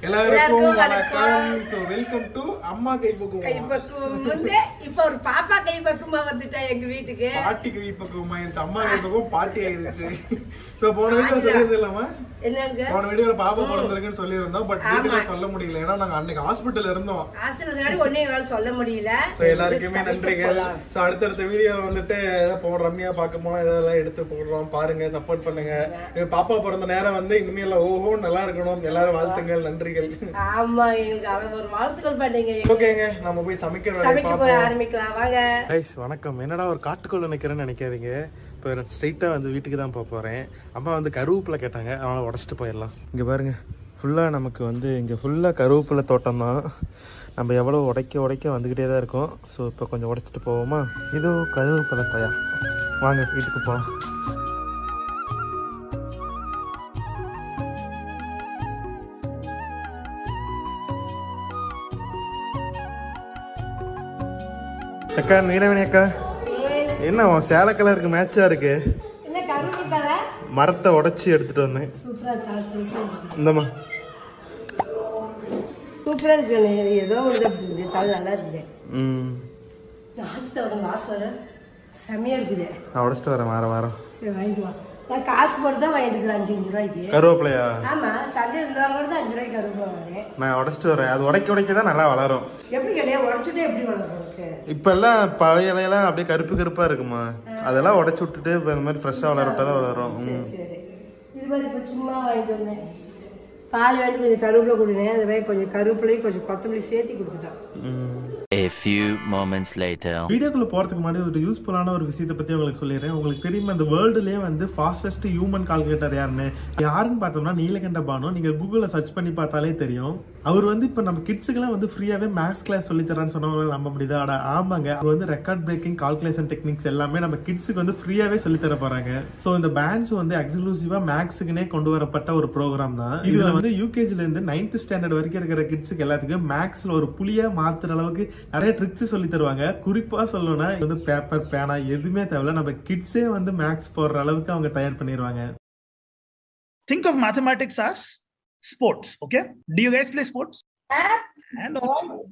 எல்லாருக்கும் எல்லாருக்கும் வணக்கம் ஸோ வெல்கம் டு அம்மா கைப்பக்குவம் கைப்பக்குவம் வந்து இப்ப ஒரு பாப்பா கைப்பக்குவமா வந்துட்டா எங்க வீட்டுக்கு பாட்டி கைப்பக்குவம் ஆயிருச்சு அம்மா கைப்பக்குவம் பாட்டி ஆயிருச்சு ஸோ போன வீடியோ சொல்லியிருந்தோம்மா என்னங்க போன வீடியோல பாப்பா பிறந்திருக்குன்னு சொல்லியிருந்தோம் பட் ஆமா. வீட்டுல சொல்ல முடியல ஏன்னா நாங்க அன்னைக்கு ஹாஸ்பிட்டல் இருந்தோம் ஆசிரியர் ஒன்னே எங்களால சொல்ல முடியல ஸோ எல்லாருக்குமே சமைக்க நன்றிகள் போலாம். ஸோ அடுத்தடுத்த வீடியோ வந்துட்டு ஏதாவது போ ரம்யா பார்க்க போனா இதெல்லாம் எடுத்து போடுறோம் பாருங்க சப்போர்ட் பண்ணுங்க இப்ப பாப்பா பிறந்த நேரம் வந்து இனிமேல் ஓஹோ நல்லா இருக்கணும் எல்லாரும் வாழ்த்துங்கள் நன்றிகள் ஆமா எங்களுக்கு அத ஒரு வாழ்த்துக்கள் பண்ணீங்க ஓகேங்க நம்ம போய் சமைக்கிற வேலையை சமைக்க போய் பார்ப்போம் ஆரம்பிக்கலாம் வாங்க கைஸ் வணக்கம் என்னடா ஒரு காட்டுக்குள்ள நிற்கிறேன்னு நினைக்காதீங்க இப்போ ஸ்ட்ரைட்டாக வந்து வீட்டுக்கு தான் போக போகிறேன் அம்மா வந்து கருவேப்பிலை கேட்டாங்க அதனால் உடச்சிட்டு போயிடலாம் இங்கே பாருங்க ஃபுல்லாக நமக்கு வந்து இங்கே ஃபுல்லாக கருவேப்பிலை தோட்டம் தான் நம்ம எவ்வளோ உடைக்க உடைக்க வந்துக்கிட்டே தான் இருக்கோம் ஸோ இப்போ கொஞ்சம் உடைச்சிட்டு போவோமா இதோ கருவேப்பிலை தயார் வாங்க வீட்டுக்கு போகலாம் அக்கா நீலவேணி அக்கா என்ன உன் சேலை கலருக்கு மேட்சா இருக்கு என்ன கருப்பு தலை மரத்தை உடைச்சி எடுத்துட்டு வந்தேன் சூப்பரா இருக்கு இந்தம்மா சூப்பரா இருக்கு ஏதோ ஒரு அப்படி தலை நல்லா இருக்குது ம் நாட்டு தவறு வாசம் செம்மையா இருக்குது நான் உடைச்சிட்டு வரேன் வாரம் வாரம் சரி வாங்கிட்டு வா நான் காசு போட்டு தான் வாங்கிட்டு இருக்கிறேன் அஞ்சு அஞ்சு ரூபாய்க்கு கருவேப்பிலையா ஆமா சந்தையில் இருந்தவங்க தான் அஞ்சு ரூபாய்க்கு கருப்பு வாங்கினேன் நான் உடைச்சிட்டு வரேன் அது உடைக்க உடைக்க தான் நல்லா வளரும் எப்படி கிடையாது உடச்சுட்டே எப்படி வளர்க்கும் உனக்கு இப்ப எல்லாம் பழைய இலையெல்லாம் அப்படியே கருப்பு கருப்பா இருக்குமா அதெல்லாம் உடைச்சு விட்டுட்டு இப்போ இந்த மாதிரி ஃப்ரெஷ்ஷாக வளர விட்டா தான் வளரும் ம். சரி இது மாதிரி இப்போ சும்மா வாங்கிட்டு வந்தேன் பால் வேண்டி கொஞ்சம் கருவேப்பிலை கொடுனேன் அது மாதிரி கொஞ்சம் கருவேப்பிலையும் கொஞ்சம் கொத்தமல்லி சேர்த்து கொடுத்துட்டான் ம் A few moments later. வீடியோக்குள்ள போறதுக்கு முன்னாடி ஒரு யூஸ்ஃபுல்லான ஒரு விஷயத்தை பத்தி உங்களுக்கு சொல்லிடுறேன் உங்களுக்கு தெரியுமா இந்த வேர்ல்டுலயே வந்து ஃபாஸ்டஸ்ட் ஹியூமன் கால்குலேட்டர் யாருன்னு யாருன்னு பார்த்தோம்னா நீலகண்ட பானு நீங்க கூகுள்ல சர்ச் பண்ணி பார்த்தாலே தெரியும் அவர் வந்து இப்ப நம்ம கிட்ஸுக்கெல்லாம் வந்து ஃப்ரீயாவே மேக்ஸ் கிளாஸ் சொல்லி தரான்னு சொன்னவங்க நம்ப முடியுதா அட ஆமாங்க அவர் வந்து ரெக்கார்ட் பிரேக்கிங் கால்குலேஷன் டெக்னிக்ஸ் எல்லாமே நம்ம கிட்ஸுக்கு வந்து ஃப்ரீயாவே சொல்லி தர போறாங்க ஸோ இந்த பேண்ட்ஸ் வந்து எக்ஸ்க்ளூசிவா மேக்ஸுக்குனே கொண்டு வரப்பட்ட ஒரு ப்ரோக்ராம் தான் இதுல வந்து யூகேஜில இருந்து நைன்த் ஸ்டாண்டர்ட் வரைக்கும் இருக்கிற கிட்ஸுக்கு எல்லாத்துக்கும் மேக்ஸ்ல ஒரு புளியா மாத்துற அளவுக்கு நிறைய ட்ரிக்ஸ் சொல்லி தருவாங்க குறிப்பா சொல்லணும்னா இது வந்து பேப்பர் பேனா எதுவுமே தேவையில்ல நம்ம கிட்ஸே வந்து மேக்ஸ் போடுற அளவுக்கு அவங்க தயார் பண்ணிடுவாங்க think of mathematics as sports okay do you guys play sports hello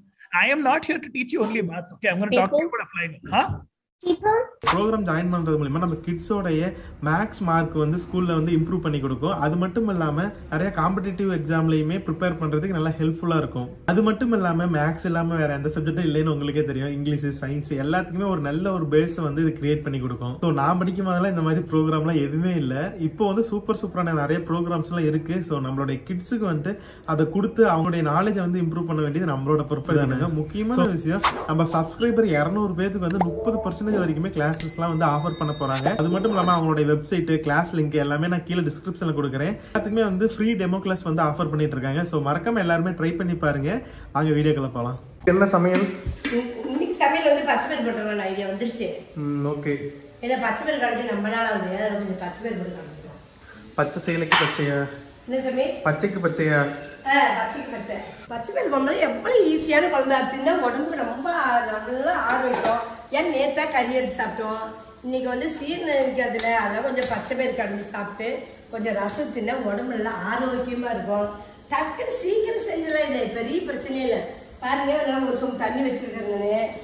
i am not here to teach you only maths okay i'm going to talk to you about applying huh program join பண்றது மூலியமா நம்ம கிட்ஸோடைய maths mark வந்து ஸ்கூல்ல வந்து improve பண்ணி கொடுக்கும் அது மட்டும் இல்லாம நிறைய காம்படிட்டிவ் எக்ஸாம்லயுமே ப்ரிப்பேர் பண்றதுக்கு நல்லா ஹெல்ப்ஃபுல்லா இருக்கும் அது மட்டும் இல்லாம மேக்ஸ் இல்லாம வேற எந்த சப்ஜெக்டும் இல்லைன்னு உங்களுக்கே தெரியும் இங்கிலீஷ் சயின்ஸ் எல்லாத்துக்குமே ஒரு நல்ல ஒரு பேஸ் வந்து இது கிரியேட் பண்ணி கொடுக்கும் ஸோ நான் படிக்கும் போதெல்லாம் இந்த மாதிரி ப்ரோக்ராம்லாம் எதுவுமே இல்லை இப்போ வந்து சூப்பர் சூப்பரான நிறைய ப்ரோக்ராம்ஸ் எல்லாம் இருக்கு ஸோ நம்மளுடைய கிட்ஸுக்கு வந்துட்டு அதை கொடுத்து அவங்களுடைய நாலேஜை வந்து இம்ப்ரூவ் பண்ண வேண்டியது நம்மளோட பொறுப்பு தானுங்க முக்கியமான விஷயம் நம்ம சப்ஸ்கிரைபர் இரநூறு பேருக்கு வந்து முப்பது பர்சன்டேஜ் வரைக்குமே கிளாஸஸ்லாம் வந்து ஆஃபர் பண்ண போறாங்க அது மட்டும் இல்லாம அவங்களுடைய வெப்சைட் கிளாஸ் லிங்க் எல்லாமே நான் கீழே டிஸ்கிரிப்ஷன்ல கொடுக்குறேன் எல்லாத்துக்குமே வந்து ஃப்ரீ டெமோ கிளாஸ் வந்து ஆஃபர் பண்ணிட்டு இருக்காங்க ஸோ மறக்காம எல்லாருமே ட்ரை பண்ணி பாருங்க வாங்க வீடியோக்குள்ள போகலாம் என்ன சமையல் இன்னைக்கு சமையல் வந்து பச்சை பயிர் போட்டுருவாங்க ஐடியா வந்துருச்சு ஓகே ஏன்னா பச்சை பயிர் கிடைச்சி ரொம்ப நாள் ஆகுது அதில் கொஞ்சம் பச்சை பயிர் போட்டு காமிச்சிடும் பச்சை சேலைக்கு பச்சையா என்ன சமையல் பச்சைக்கு பச்சையா ஆ, பச்சைக்கு பச்சை பச்சை பயிர் குழம்பு எவ்வளவு ஈஸியான குழம்பு அப்படின்னா உடம்புக்கு ரொம்ப நல்லா ஆரோக்கியம் ஏன் நேத்தா கறி எடுத்து சாப்பிட்டோம் இன்னைக்கு வந்து சீரணம் இருக்கிறதுல அதெல்லாம் கொஞ்சம் பச்சை பயிர் கடைஞ்சி சாப்பிட்டு கொஞ்சம் ரசம் தின்னா உடம்பு நல்லா ஆரோக்கியமா இருக்கும் டக்குன்னு சீக்கிரம் செஞ்சிடலாம் இது பெரிய பிரச்சனையே இல்லை பாருங்க நான் ஒரு சொம்பு தண்ணி வச்சிருக்கேன்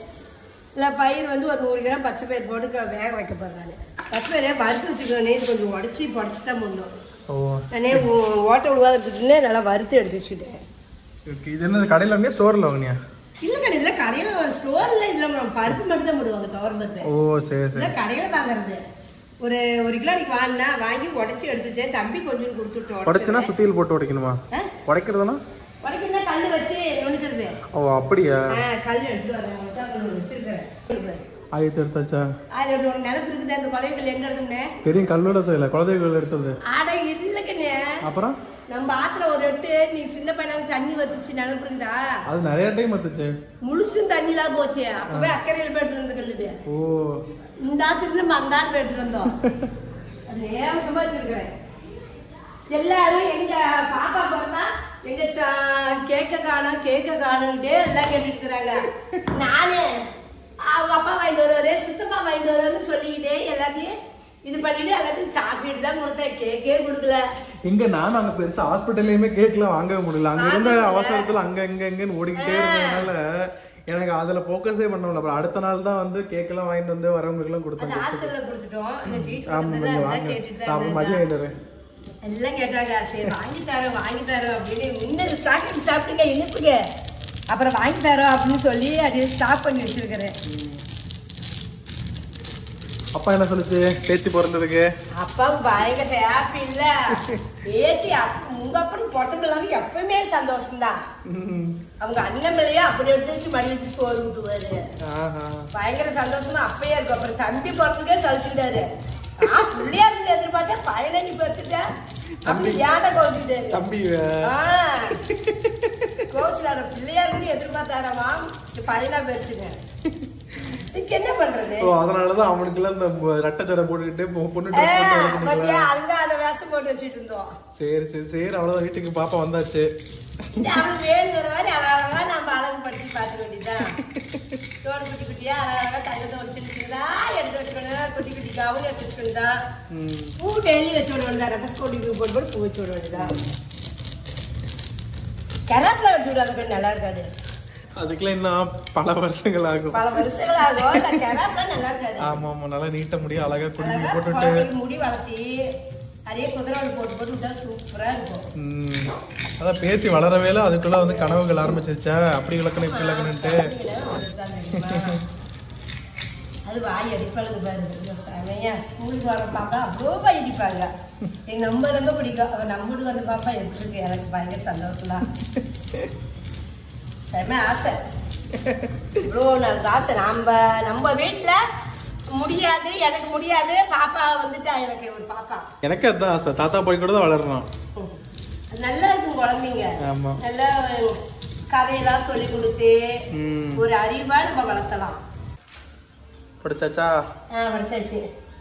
இல்லை பயிர் வந்து ஒரு நூறு கிராம் பச்சை பயிர் போட்டு க- வேக வைக்க போறேன் நான் பச்சை பயிரை வறுத்து வச்சுக்கணும் இது கொஞ்சம் உடச்சி புடச்சி தான் போடணும் ஓ நானே ஓ- ஓட்டை விழுவாதுன்னு நல்லா வறுத்து எடுத்து வச்சுட்டேன் ஓகே இது என்ன கடையில் வாங்கியா ஸ்டோரில் வாங்கினியா இல்லை கடையில கடையில ஸ்டோர்ல இதுல நம்ம பருப்பு மட்டும் தான் போடுவாங்க துவரம் பருப்பு ஓ சரி சரி இல்லை கடையில வாங்குறது ஒரு ஒரு கிலோ நீங்க வாங்கினா வாங்கி உடச்சி எடுத்து வச்சேன் தம்பி கொஞ்சம் கொடுத்துட்டோம் உடைச்சுனா சுத்தியில் போட்டு உடைக்கணுமா உடைக்கிறதுனா உடைக்கிறதா கல் வச்சு நுணுக்கிறது ஓ அப்படியா ஆ, கல் எடுத்து வரேன் ஒட்டாக்கல் வச்சிருக்கிறேன் ஆயிரத்தி எடுத்தாச்சா அது ஒரு நிலப்பு இருக்குது அந்த கொலைகள் எங்க எடுத்துனே பெரிய கல்லோட இல்லை குழந்தைகள் எடுத்தது ஆட இல்லைக்கண்ணே அப்புறம் நம்ம ஆத்துல ஒரு எட்டு நீ சின்ன பையனா தண்ணி வத்துச்சு நிலப்பு இருக்குதா அது நிறைய டைம் வந்துச்சு முழுசும் தண்ணிலாம் போச்சு அப்பவே அக்கறையில் போயிட்டு இருந்து கல்லுது ஓ இந்த ஆத்துல நம்ம அந்த ஆள் போயிட்டு இருந்தோம் அது ஏகமா வச்சிருக்கிறேன் எல்லாரும் எங்க பாப்பா பிறந்தா எங்க ச- கேக்க காணும் கேக்க காணும்ட்டே எல்லாம் கேட்டுட்டு இருக்கிறாங்க நானே அவங்க அப்பா வாங்கிட்டு வருவாரு சித்தப்பா வாங்கிட்டு வருவாருன்னு சொல்லிக்கிட்டே எல்லாத்தையும் இது பண்ணிட்டு எல்லாத்துக்கும் சாக்லேட் தான் கொடுத்தேன் கேக்கே கொடுக்கல எங்க நானும் அங்க பெருசா ஹாஸ்பிட்டல்லையுமே கேக்லாம் வாங்கவே முடியல அங்க இருந்த அவசரத்துல அங்க இங்க இங்கன்னு ஓடிக்கிட்டே இருந்ததுனால எனக்கு அதுல போக்கஸே பண்ண முடியல அப்புறம் அடுத்த நாள் தான் வந்து கேக் எல்லாம் வாங்கிட்டு வந்து வரவங்களுக்கு எல்லாம் அந்த கொடுத்தேன் ஹாஸ்டல்ல கொடுத்துட்டோம் இந்த வீட்டு ஆமா பக்கத்துல நீங்க இருந்தா வாங்க கேட்டுட்டு நான் தான் அப்புறம் மதியம் இருந்தா. ஆயிடுறேன் எல்லாம் கேட்டாங்க சரி வாங்கி தரோம் வாங்கி தரோம் அப்படின்னு முன்ன சாக்லேட் சாப்பிட்டுங்க இனிப்புங்க அப்புறம் வாங்கி தரோம் அப்படின்னு சொல்லி அப்படியே ஸ்டாப் பண்ணி வச்சிருக்கிறேன் அப்பா என்ன சொல்லுச்சு பேச்சு பிறந்ததுக்கு அப்பாவுக்கு பயங்கர ஹாப்பி இல்ல ஏத்தி அப்ப- உங்க அப்புறம் பொட்டங்களாவும் எப்பவுமே சந்தோஷம்தான் அவங்க அண்ணன் மேலேயே அப்படி எடுத்து வச்சு மடி வச்சு சோறு விட்டுவாரு ஆஹா பயங்கர சந்தோஷமா அப்பயே இருக்கும் அப்புறம் தம்பி பிறந்ததே சலிச்சுக்கிட்டாரு நான் பிள்ளையா இருந்து எதிர்பார்த்தேன் பையனை நீ பார்த்துட்டேன் அப்படி ஏன்டா கோச்சுக்கிட்டாரு தம்பி கோச்சுலார பிள்ளையா இருந்து எதிர்பார்த்தாராமா பையனா பேசுங்க இதுக்கு என்ன பண்றது ஓ அதனாலதான் அவனுக்கு எல்லாம் இந்த ரெட்டை ஜடை போட்டுக்கிட்டு பொ- பொண்ணு ஆ, dress போட்டு இது பாத்தியா பண்ணிக்கலாம். அதுதான் அந்த வேஷம் போட்டு வச்சுட்டு இருந்தோம் சரி சரி சரி அவ்வளவுதான் வீட்டுக்கு பாப்பா வந்தாச்சு அவனுக்கு வேணுங்கிற மாதிரி அழகழகா நம்ம அழகு படுத்தி பார்த்துக்க வேண்டியதுதான் தோடு குட்டி குட்டியா அழகழகா தங்கத்தை ஒரு சின்ன சின்னதா எடுத்து வச்சுக்கணும் குட்டி குட்டி கவுன் எடுத்து வச்சுக்கணுதான் பூ டெய்லி வச்சு விட வேண்டியதா ரெட்டஸ் கோடி பூ போட்டு போட்டு பூ வச்சு விட வேண்டியதா கராப்பில் வச்சு விடாத நல்லா இருக்காது அதுக்கெல்லாம் இன்னும் பல வருஷங்கள் ஆகும் பல வருஷங்கள் ஆகும் நான் கராப்பில் நல்லா இருக்காது ஆமா ஆமா நல்லா நீட்ட முடியும் அழகா குடிஞ்சு அழகா போட்டுட்டு குழந்தைக்கு முடி வளர்த்தி நிறைய குதிரை போட்டு போட்டு விட்டா சூப்பரா இருக்கும் ம், அதான் பேத்தி வளரவேல அதுக்குள்ள வந்து கனவுகள் ஆரம்பிச்சிருச்சா அப்படி இலக்கணும் இப்படி இலக்கணும்ட்டு அது வாய் அடிப்பாளுங்க பாரு செமையா ஸ்கூலுக்கு வர பாப்பா அவ்வளோ வாய் அடிப்பாங்க எங்க நம்ம ரொம்ப பிடிக்கும் அவன் நம்ம வீட்டுக்கு வந்து பாப்பா எப்படி இருக்கு எனக்கு பயங்கர சந்தோஷம் தான் செம ஆசை இவ்வளோ எனக்கு ஆசை நம்ம நம்ம வீட்டுல முடியாது எனக்கு முடியாது பாப்பா வந்துட்டா எனக்கு ஒரு பாப்பா எனக்கு அதான் ஆசை தாத்தா போய் கூட தான் வளரணும் நல்லா இருக்கும் குழந்தைங்க ஆமா. நல்லா கதையெல்லாம் சொல்லி கொடுத்து ம். ஒரு அறிவா நம்ம வளர்த்தலாம் படிச்சாச்சா ஆ வடிச்சாச்சு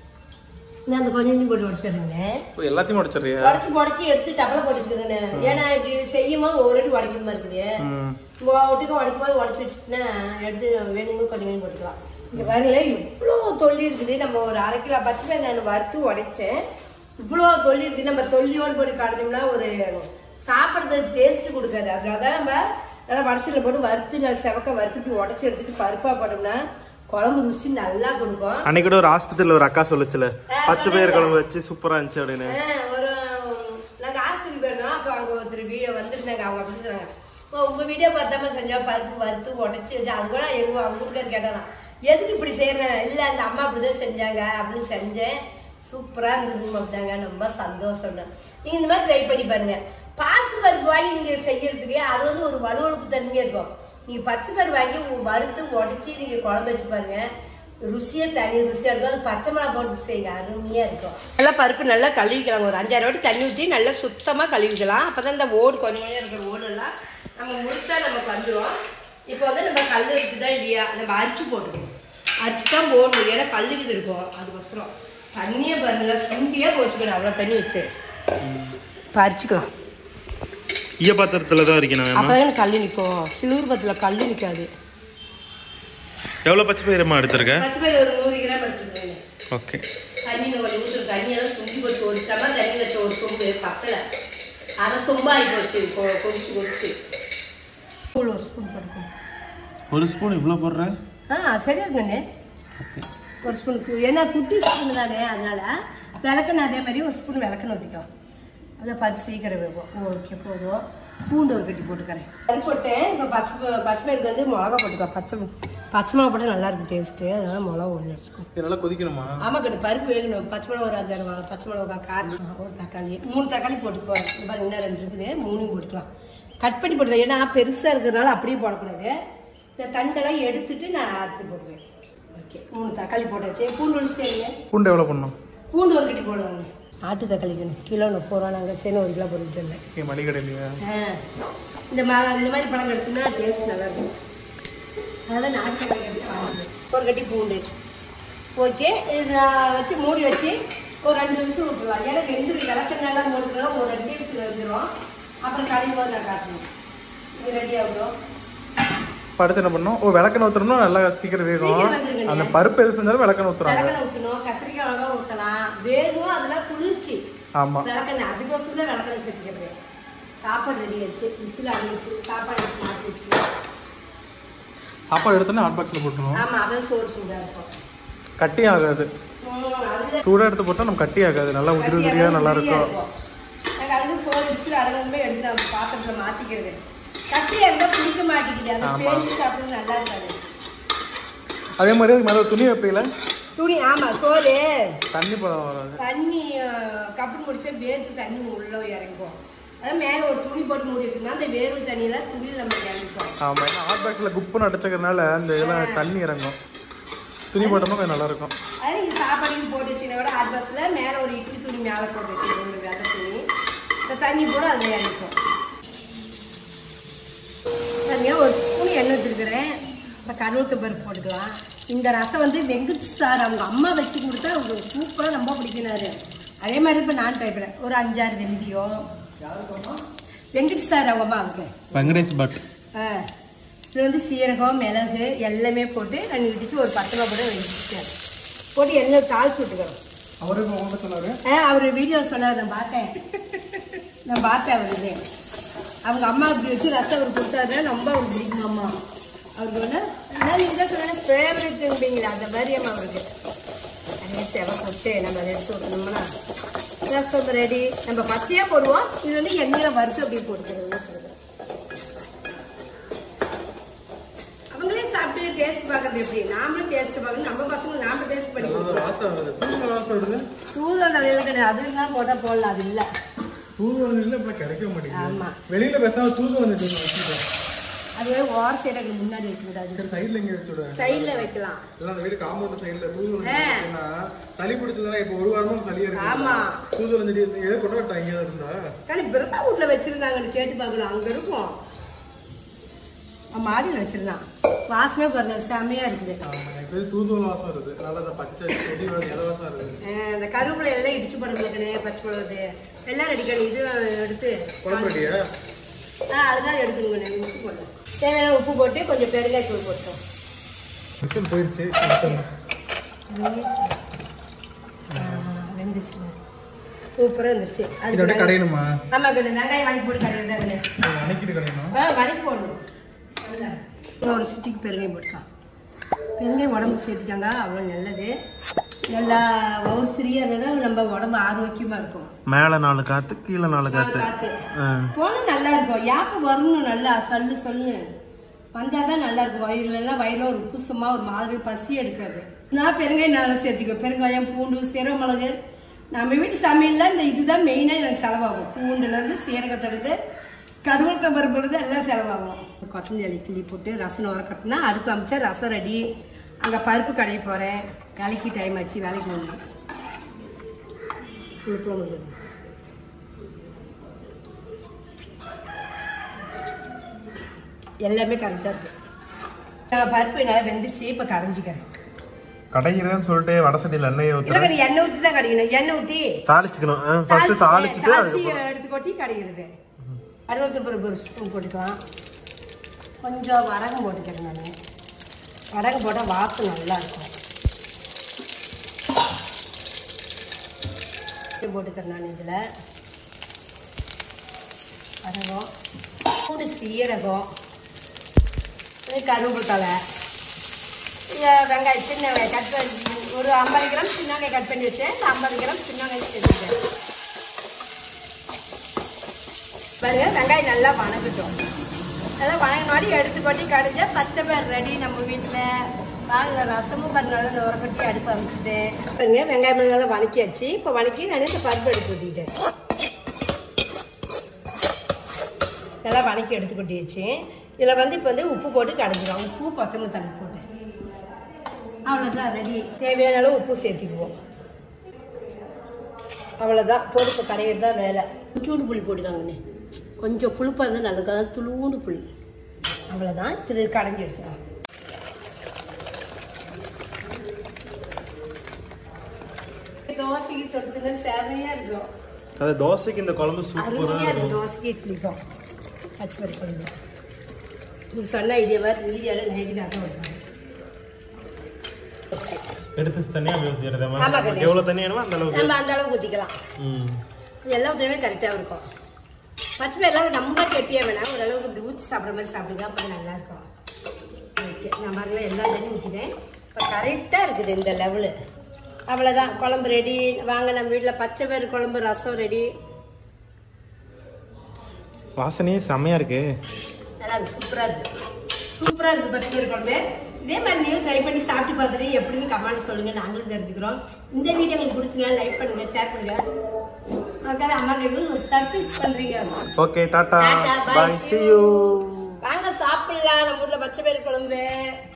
நான் அந்த கொஞ்சம் கொஞ்சம் போட்டு வடிச்சிடுறேங்க ஓ, எல்லாத்தையும் முடிச்சிடுறியா உடச்சி புடச்சி எடுத்து டபுளா போட்டு வச்சுக்கிறேன் ஏன்னா இப்படி செய்யும் போது ஒரு வாட்டி உடைக்கிற மாதிரி இருக்குது ம். ஒட்டுக்கு உடைக்கும் போது உடச்சி வச்சுட்டுனா எடுத்து வேணுங்க கொஞ்சம் கொஞ்சம் போட்டுக்கலாம் இங்க பாருங்களே இவ்வளோ தொல்லி இருக்குது நம்ம ஒரு அரை கிலோ பச்சை பயிர் நான் வறுத்து உடைச்சேன் இவ்வளோ தொல்லி இருக்குது நம்ம தொல்லியோடு போட்டு கடைஞ்சோம்னா ஒரு சாப்பிட்றதுக்கு டேஸ்ட் கொடுக்காது அதனால தான் நம்ம நல்லா வடசியில் போட்டு வறுத்து நல்லா செவக்க வறுத்துட்டு உடச்சி எடுத்துட்டு பருப்பா போட்டோம்னா குழம்பு ருசி நல்லா கொடுக்கும் அன்னைக்கு கூட ஒரு ஹாஸ்பிட்டல்ல ஒரு அக்கா சொல்லுச்சுல ஆ, பச்சை பயிர் சொன்னாங்க. குழம்பு வச்சு சூப்பரா இருந்துச்சு அப்படின்னு ஆ, ஒரு நாங்க ஆஸ்பத்திரி போயிருந்தோம் அப்ப அங்க ஒருத்தர் வீடியோ வந்திருந்தாங்க அவங்க அப்படி சொன்னாங்க "ஓ, உங்க வீடியோ பார்த்தாம செஞ்சா பருப்பு வறுத்து உடச்சி வச்சு அது கூட எங்க அவங்க வீட்டுக்காரர் கேட்டாராம் எதுக்கு இப்படி செய்யறேன் இல்ல அந்த அம்மா அப்படிதான் செஞ்சாங்க அப்படின்னு செஞ்சேன் சூப்பரா இருந்தது அப்படின்னாங்க ரொம்ப சந்தோஷம் நீங்க இந்த மாதிரி ட்ரை பண்ணி பாருங்க பாசி பருப்பு வாங்கி நீங்க செய்யறதுக்கு அது வந்து ஒரு வலுவழுப்பு தன்மையா இருக்கும் நீங்க பச்சை பருப்பு வாங்கி உ- வறுத்து உடச்சி நீங்க குழம்பு வச்சு பாருங்க ருசியே தனி ருசியா இருக்கும் அது பச்சை மிளகா போட்டு செய்யுங்க அருமையா இருக்கும் நல்லா பருப்பு நல்லா கழுவிக்கலாம் ஒரு அஞ்சாறு வாட்டி தண்ணி ஊற்றி நல்லா சுத்தமா கழுவிக்கலாம் அப்பதான் இந்த ஓடு கொஞ்சம் கொஞ்சம் இருக்கிற ஓடெல்லாம் நம்ம முழுசா நமக்கு வந்துடும் இப்போ வந்து நம்ம கல் இருக்குதா இல்லையா நம்ம அரிச்சு போட்டுக்கணும் அரிச்சு தான் போடணும் ஏன்னா கல்லுக்குது இருக்கும் அதுக்கப்புறம் தண்ணியே பாருங்க சுண்டியே போச்சுக்கணும் அவ்வளோ தண்ணி வச்சு இப்போ அரிச்சுக்கலாம் ஈய பாத்திரத்துல தான் இருக்கணும் அப்பதான் கல் நிற்கும் சிலூர் பத்தில் கல் நிற்காது எவ்வளவு பச்சை பயிரமா எடுத்திருக்க பச்சை பயிர் ஒரு நூறு கிராம் எடுத்துருக்கேன் ஓகே தண்ணி இன்னும் கொஞ்சம் ஊற்று தண்ணியெல்லாம் சுண்டி போச்சு ஒரு டம்ளர் தண்ணி வச்ச ஒரு சொம்பு பத்தல அரை சொம்பாகி போச்சு கொ- கொதிச்சு கொதிச்சு ஒரு ஸ்பூன் போட்டுக்கோ ஒரு ஸ்பூன் இவ்வளவு போடுறேன் ஆ சரியா இருக்குண்ணே ஒரு ஸ்பூன் கு- ஏன்னா குட்டி ஸ்பூன் தானே அதனால விளக்கணும் அதே மாதிரி ஒரு ஸ்பூன் விளக்கணும் ஊற்றிக்கலாம் அதை பார்த்து சீக்கிரம் வைப்போம் ஓகே போதும் பூண்டு ஒரு கட்டி போட்டுக்கிறேன் அது போட்டேன் இப்போ பச்சை ப- பச்சை பயிருக்கு வந்து மிளகா போட்டுக்கோ பச்சை பச்சை மிளகா போட்டால் நல்லா இருக்கு டேஸ்ட்டு அதனால மிளகா ஒன்று எடுத்துக்கோ இது நல்லா கொதிக்கணுமா ஆமா கட்டு பருப்பு வேகணும் பச்சை மிளகா ஒரு அஞ்சாறு வா- பச்சை மிளகா காரம் ஒரு தக்காளி மூணு தக்காளி போட்டுக்கோ இந்த பாருங்க இன்னும் ரெண்டு இருக்குது மூணையும் போட்டுக்கலாம் கட் பண்ணி போட்டுக்கலாம் ஏன்னா பெருசா இருக்கிறதுனால அப்படியே போடக்கூடாது இந்த தண்டெல்லாம் எடுத்துட்டு நான் அறுத்து போடுவேன் ஓகே மூணு தக்காளி போட்டாச்சு பூண்டு ஒழிச்சிட்டேங்க பூண்டு எவ்வளவு பண்ணும் பூண்டு ஒரு கட்டி போடுவாங்க நாட்டு தக்காளி கண்ணு கிலோ முப்பது ரூபா நாங்கள் சரி ஒரு கிலோ போட்டுட்டு இருந்தேன் ஏன் மளிகடையிலையா ஆ. இந்த மா இந்த மாதிரி பழம் கிடச்சுன்னா டேஸ்ட் நல்லா இருக்கும் அதனால நாட்டு தக்காளி கிடச்சா வாங்கிடுவேன். ஒரு கட்டி பூண்டு ஓகே இதை வச்சு மூடி வச்சு ஒரு ரெண்டு நிமிஷம் விட்டுருலாம் ஏன்னா வெந்துரு விளக்கெண்ணெல்லாம் போட்டுக்கலாம் ஒரு ரெண்டு நிமிஷம் வெந்துடும் அப்புறம் கடையும் போது நான் காட்டணும் இது ரெடி ஆகும் இப்போ அடுத்து என்ன பண்ணோம் ஓ விளக்கெண்ணெய் ஊற்றுறோம்னா நல்லா சீக்கிரம் வேகும் சீக்கிரம் வெந்துருங்க. அந்த பருப்பு எது செஞ்சாலும் விளக்கெண்ணெய் ஊற்றுறாங்க விளக்கெண்ணெய் ஊற்றணும் கத்திரிக்காய் அழகா ஊற்றலாம் வேகும் அதெல்லாம் குளிர்ச்சி ஆமாம் விளக்கெண்ணெய் அதுக்கோசரம் தான் விளக்கெண்ணெய் சேர்த்துக்கிறது சாப்பாடு ரெடி ஆச்சு விசில் அடிச்சு சாப்பாடு எடுத்து மாற்றி வச்சுக்கலாம் சாப்பாடு எடுத்தோன்னே ஹாட் பாக்ஸில் போட்டுருவோம் ஆமா அதான் சோறு சூடா இருக்கும் கட்டி ஆகாது ம், அதுதான் சூடாக எடுத்து போட்டால் நம்ம கட்டி ஆகாது நல்லா உதிரி உதிரியாக நல்லா இருக்கும் நாங்க அதுக்கு சோறு விசில் அடங்கணுமே எடுத்து நம்ம பாத்திரத்துல மாத்திக்கிறது கட்டியா இருந்தா பிடிக்க மாட்டேங்குது அது ஆமா. பேசி சாப்பிட நல்லா இருக்காது அதே மாதிரி அதுக்கு மேலே துணி வைப்பீங்கள துணி ஆமா சோறு தண்ணி பழம் வராது தண்ணி அஹ், கப்பு முடிச்சா வேர்த்து தண்ணி உள்ள இறங்கும் அதான் மேல ஒரு துணி போட்டு மூடி வச்சுக்கணும் அந்த வேர்வை தண்ணியில துணியில் நம்ம இறங்கிப்போம் ஆமாம் ஏன்னா ஹாட் பாக்ஸில் குப்புன்னு அடைச்சிக்கிறதுனால அந்த இதெல்லாம் தண்ணி இறங்கும் துணி போட்டோம்னா கொஞ்சம் நல்லா இருக்கும் அது நீங்க சாப்பாடுக்கு போட்டு வச்சுனா விட ஆட் பஸ்ல மேல ஒரு இட்லி துணி மேல போட்டு வச்சுக்கணும் ஒரு வெள்ளை துணி இந்த தண்ணி போட அதுல இறங்கிக்கும் பாருங்க ஒரு ஸ்பூன் எண்ணெய் வச்சிருக்கிறேன் இப்போ கருவேப்பிலை பருப்பு போட்டுக்கலாம் இந்த ரசம் வந்து வெங்கட் சார் அவங்க அம்மா வச்சு கொடுத்தா அவங்க சூப்பராக ரொம்ப பிடிக்கினாரு அதே மாதிரி இப்போ நான் ட்ரை பண்ணேன் ஒரு அஞ்சாறு வெந்தயம் வெங்கட் சார் அவங்க அம்மா அவங்க வெங்கடேஷ் பட் ஆ. இது வந்து சீரகம் மிளகு எல்லாமே போட்டு நான் இடிச்சு ஒரு பத்து ரூபா கூட வச்சுட்டேன் போட்டு எண்ணெய் தாளிச்சு விட்டுக்கிறோம் அவரு இப்போ உங்கள்கிட்ட சொன்னாரு ஆ அவர் வீடியோ சொன்னார் நான் பார்த்தேன் நான் பார்த்தேன் அவர் இது அவங்க அம்மா இப்படி வச்சு ரசம் அவர் கொடுத்தாரு ரொம்ப அவருக்கு பிடிக்கும் அம்மா அவருக்கு வந்து அதான் நீங்கள் தான் சொன்ன ஃபேவரெட்டுங்களா அந்த மாதிரி அம்மா அவருக்கு அதே தேவை போட்டு நம்ம அதை எடுத்து விட்டோம்னா ரசம் ரெடி நம்ம பச்சையாக போடுவோம் இது வந்து எண்ணெயில் வறுத்து அப்படியே போட்டுக்கிறது அவங்களே சாப்பிட்டு டேஸ்ட் பார்க்கறது எப்படி நாமளும் டேஸ்ட் பார்க்கணும் நம்ம பசங்க நாம டேஸ்ட் பண்ணி கொடுக்கணும். வாசம் வருது தூதுவளை வாசம் வருது தூதல் நிறைய கிடையாது அது இருந்தால் போட்டால் போடலாம் அது இல்லை தூதுவளை இல்லை இப்போ கிடைக்க மாட்டேங்குது ஆமா வெளியில பேசாம தூதுவளை வச்சுக்கோங்க அதுவே ஓர சைடு அங்கே முன்னாடி வைக்கக்கூடாது சரி சைடுல இங்க வச்சு விடுவேன் சைடில் வைக்கலாம் எல்லாம் அந்த வீடு காம்பவுண்ட் சைடுல தூதுவளை ஆ. வச்சுட்டீங்கன்னா, சளி பிடிச்சதுனா இப்போ ஒரு வாரமா சளியா இருக்கு ஆமா. தூதுவளை செடி எதை கொண்டு வரட்டா இங்கே இருந்தா కానీ பிரபா வீட்டில் வச்சிருந்தாங்கன்னு கேட்டு பார்க்கலாம் அங்கே இருக்கும் அவன் மாடியில் வச்சிருந்தான் வாசமே பாருங்க செம்மையா இருக்குது ஆமா எனக்கு தூதுவளை வாசம் வருது நல்லா அந்த பச்சை செடி வருது இலை வாசம் வருது அஹ் இந்த கருவேப்பிலை எல்லாம் இடிச்சு போட முடியாது பச்சை மிளகு எல்லாம் ரெடி பண்ணி இது எடுத்து குழம்பு ரெடியா ஆ அதுதான் எடுக்கணுங்க உப்பு போடலாம் தேவையான உப்பு போட்டு கொஞ்சம் பெருங்காயத்தூள் போட்டோம் விசில் போயிடுச்சு வெந்துச்சு சூப்பராக இருந்துச்சு இதை அப்படியே அது கடையணுமா ஆமா கண்ணு வெங்காயம் வாங்கி போட்டு கடையில் கண்ணு அணைக்கிட்டு கடையணும் ஆ வதக்கி போடணும் அதுதான். ஒரு சிட்டிக்கு பெருங்காயம் போட்டுக்கலாம் பெருங்காயம் உடம்பு சேர்த்துக்காங்க அவ்வளோ நல்லது நல்லா வவுர் ஃப்ரீயாக இருந்தால் நம்ம உடம்பு ஆரோக்கியமாக இருக்கும் மேல நாலு காத்து கீழே நாலு காத்து காற்று ஆ. போனா நல்லா இருக்கும் யாப்பு வரணும் நல்லா சல்லு சல்லு வந்தாதான் நல்லா இருக்கும் வயிறுல எல்லாம் வயிறுல ஒரு உப்புசமா ஒரு மாதிரி பசி எடுக்காது நான் பெருங்காயம் நல்லா சேர்த்துக்குவேன் பெருங்காயம் பூண்டு சீரகமிளகு நம்ம வீட்டு சமையல்ல இந்த இதுதான் மெயினா எனக்கு செலவாகும் பூண்டுல இருந்து சீரகத்தை எடுத்து கருவேப்பிலை பருப்பு எடுத்து எல்லாம் செலவாகும் கொத்தமல்லி கிள்ளி போட்டு ரசம் வர கட்டினா அடுப்பு அமைச்சா ரசம் ரெடி அங்க பருப்பு கடைய போறேன் வேலைக்கு டைம் ஆச்சு வேலைக்கு வந்து புழுப்புலம் வந்துடும் எல்லாமே கரெக்டாக இருக்கு நான் பருப்பு நல்லா வெந்துச்சு இப்போ கரைஞ்சிக்கிறேன் கடைகிறேன்னு சொல்லிட்டு வடை சட்டியில் எண்ணெயை இல்லை ஊற்றுறேன் கறி எண்ணெய் ஊற்றி தான் கடைக்கணும் எண்ணெய் ஊற்றி தாளிச்சுக்கணும் ஃபர்ஸ்ட் தாளிச்சுட்டு தாளிச்சு அதுக்கப்புறம் எடுத்து கொட்டி கடைகிறது அறுபத்தி பருப்பு ஒரு ஸ்பூன் போட்டுக்கலாம் கொஞ்சம் வடகம் போட்டுக்கிறேன் நான் வடகம் போட்டால் வாசம் நல்லா இருக்கும் இது போட்டுக்கிறேன் நான் இதில் வடகம் பூண்டு சீரகம் இது கருவேப்பிலை இதை வெங்காயம் சின்ன வெங்காயம் கட் பண்ணி ஒரு ஐம்பது கிராம் சின்ன வெங்காயம் கட் பண்ணி வச்சேன் இந்த ஐம்பது கிராம் சின்ன வெங்காயம் சேர்த்துட்டேன் பாருங்க வெங்காயம் நல்லா வணக்கட்டும் நல்லா வணங்கின மாதிரி எடுத்து கொட்டி கடைஞ்ச பச்சை பேர் ரெடி நம்ம வீட்டில் வாங்கின ரசமும் பாருங்க நல்லா நுரக்கட்டி அடுப்பு அமைச்சிட்டு பாருங்க வெங்காயம் நல்லா வணக்கியாச்சு இப்போ வணக்கி நான் இந்த பருப்பு எடுத்து கொட்டிட்டேன் நல்லா வணக்கி எடுத்து கொட்டியாச்சு இதில் வந்து இப்போ வந்து உப்பு போட்டு கடைஞ்சிடும் உப்பு கொத்தமல்லி தண்ணி போட்டேன் அவ்வளோதான் ரெடி தேவையான அளவு உப்பு சேர்த்திக்குவோம் அவ்வளோதான் போட்டு இப்போ கரையிறது தான் வேலை கொஞ்சோண்டு புளி போட்டுக்காங்கண்ணே கொஞ்சம் புளிப்பாக இருந்தால் நல்லது துளுண்டு புளி அவ்வளோதான் இப்போ இது கடைஞ்சி எடுத்துக்கலாம் தோசைக்கு தொட்டுங்க சேவையாக இருக்கும் அது தோசைக்கு இந்த குழம்பு சூப்பராக அருமையாக இருக்கும் இருக்கும் தோசைக்கு இட்லிக்கும் பச்சை பருப்பு குழம்பு நீ சொன்ன ஐடியாவா வீடியோவில் நைட்டுக்காக வருவாங்க எடுத்து தனியா அப்படி ஊத்திடுறதா ஆமா, நமக்கு கண்டிப்பா. எவ்வளவு தண்ணி வேணுமோ அந்த அளவுக்கு நம்ம அந்த அளவுக்கு ஊற்றிக்கலாம் ம் எல்லா உதவியுமே கரெக்டாக இருக்கும் பச்சை பயிரெலாம் ரொம்ப கெட்டியாக வேணாம் ஓரளவுக்கு இப்படி ஊற்றி சாப்பிட்ற மாதிரி சாப்பிடுங்க அப்போ நல்லா இருக்கும் ஓகே நான் பாருங்க எல்லா தண்ணியும் ஊற்றிட்டேன் இப்போ கரெக்டாக இருக்குது இந்த லெவலு அவ்வளோதான் குழம்பு ரெடி வாங்க நம்ம வீட்டில் பச்சை பயிறு குழம்பு ரசம் ரெடி வாசனையே செம்மையா இருக்கு நல்லா இருக்கு சூப்பராக இருக்கு சூப்பராக இருக்குது பச்சை பயிறு குழம்பு இதே மாதிரி நீங்களும் ட்ரை பண்ணி சாப்பிட்டு பார்த்துட்டு எப்படின்னு கமெண்ட் சொல்லுங்க நாங்களும் தெரிஞ்சுக்கிறோம் இந்த வீடியோ உங்களுக்கு பிடிச்சிங்கன்னா லைக் பண்ணுங்க ஷேர் பண்ணுங்க மறக்காத அம்மாக்கு சர்ப்ரைஸ் பண்றீங்க okay tata Tata, bye, bye see see you. you வாங்க சாப்பிடலாம் நம்ம வீட்ல பச்சை பயிறு குழம்பு